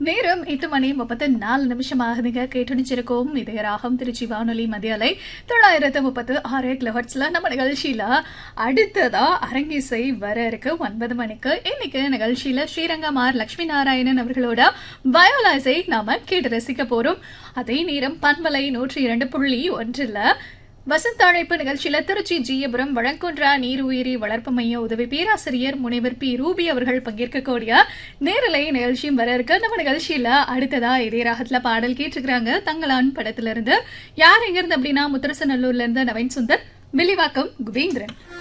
நேரம் எட்டு மணி முப்பத்து நாலு நிமிஷம் ஆகுதுங்க கேட்டுணிச்சிருக்கோம் இதய ராகம் திருச்சி வானொலி மதியலை தொள்ளாயிரத்து முப்பத்து ஆறு கிலோஹர்ட்ஸ்ல நம்ம நிகழ்ச்சியில அடுத்ததா அரங்கிசை வர இருக்கு ஒன்பது மணிக்கு இன்னைக்கு நிகழ்ச்சியில ஸ்ரீரங்கம் ஆர் லட்சுமி நாராயணன் அவர்களோட வயோலாசை நாம கேட்டு ரசிக்க போறோம் அதே நேரம் பண்பலை நூற்றி இரண்டு புள்ளி ஒன்றுல வசந்த அழைப்பு நிகழ்ச்சியில திருச்சி ஜீயபுரம் வழங்குன்றா நீர் உயிரி வளர்ப்பு மைய உதவி பேராசிரியர் முனைவர் பி ரூபி அவர்கள் பங்கேற்கக்கூடிய நேரலை நிகழ்ச்சியும் வர இருக்கு நம்ம நிகழ்ச்சியில அடுத்ததா இதே ராகத்துல பாடல் கேட்டிருக்கிறாங்க தங்களான் படத்துல இருந்து யார் எங்க இருந்து அப்படின்னா முத்தரசநல்லூர்ல இருந்து நவீன் சுந்தர் வில்லிவாக்கம் குபேந்திரன்